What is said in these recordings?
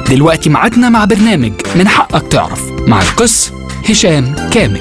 دلوقتي ميعادنا مع برنامج من حقك تعرف مع القس هشام كامل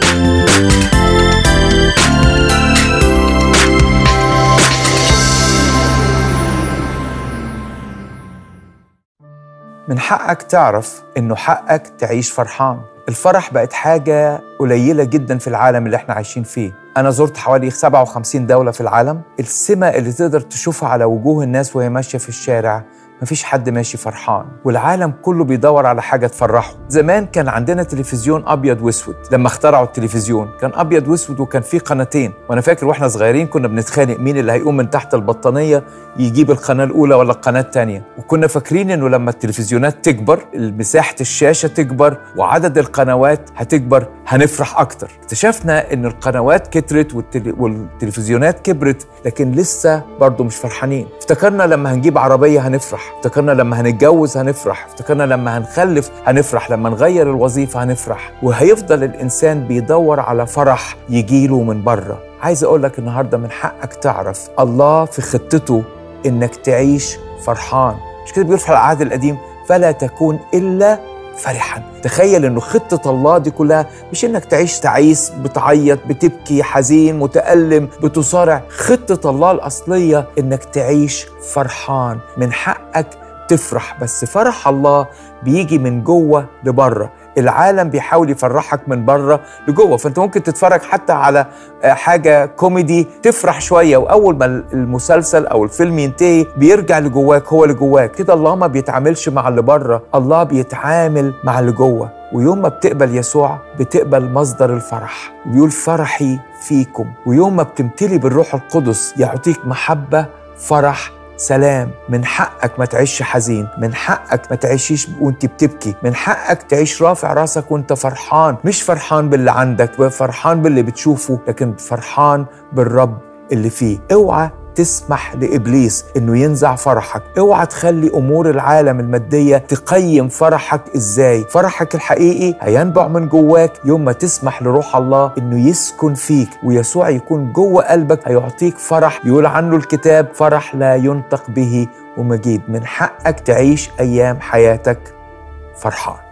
من حقك تعرف انه حقك تعيش فرحان الفرح بقت حاجة قليلة جدا في العالم اللي احنا عايشين فيه أنا زرت حوالي 57 دولة في العالم السمة اللي تقدر تشوفها على وجوه الناس وهي ماشية في الشارع مفيش حد ماشي فرحان والعالم كله بيدور على حاجة تفرحه زمان كان عندنا تلفزيون أبيض وأسود لما اخترعوا التلفزيون كان أبيض وأسود وكان فيه قناتين وأنا فاكر وإحنا صغيرين كنا بنتخانق مين اللي هيقوم من تحت البطانية يجيب القناة الأولى ولا القناة الثانية وكنا فاكرين إنه لما التلفزيونات تكبر مساحة الشاشة تكبر وعدد القنوات هتكبر هنفرح أكتر اكتشفنا إن القنوات كترت والتل... والتلفزيونات كبرت لكن لسه برضه مش فرحانين افتكرنا لما هنجيب عربية هنفرح افتكرنا لما هنتجوز هنفرح افتكرنا لما هنخلف هنفرح لما نغير الوظيفة هنفرح وهيفضل الإنسان بيدور على فرح يجيله من بره عايز أقول لك النهاردة من حقك تعرف الله في خطته إنك تعيش فرحان مش كده بيقول في العهد القديم فلا تكون إلا فرحا تخيل انه خطة الله دي كلها مش انك تعيش تعيس بتعيط بتبكي حزين متألم بتصارع خطة الله الأصلية انك تعيش فرحان من حقك تفرح بس فرح الله بيجي من جوه لبره العالم بيحاول يفرحك من بره لجوه فانت ممكن تتفرج حتى على حاجه كوميدي تفرح شويه واول ما المسلسل او الفيلم ينتهي بيرجع لجواك هو اللي جواك كده الله ما بيتعاملش مع اللي بره الله بيتعامل مع اللي جوه ويوم ما بتقبل يسوع بتقبل مصدر الفرح بيقول فرحي فيكم ويوم ما بتمتلي بالروح القدس يعطيك محبه فرح سلام من حقك ما تعيش حزين من حقك ما تعيشيش وانت بتبكي من حقك تعيش رافع راسك وانت فرحان مش فرحان باللي عندك فرحان باللي بتشوفه لكن فرحان بالرب اللي فيه اوعى تسمح لابليس انه ينزع فرحك اوعى تخلي امور العالم الماديه تقيم فرحك ازاي فرحك الحقيقي هينبع من جواك يوم ما تسمح لروح الله انه يسكن فيك ويسوع يكون جوه قلبك هيعطيك فرح يقول عنه الكتاب فرح لا ينطق به ومجيد من حقك تعيش ايام حياتك فرحان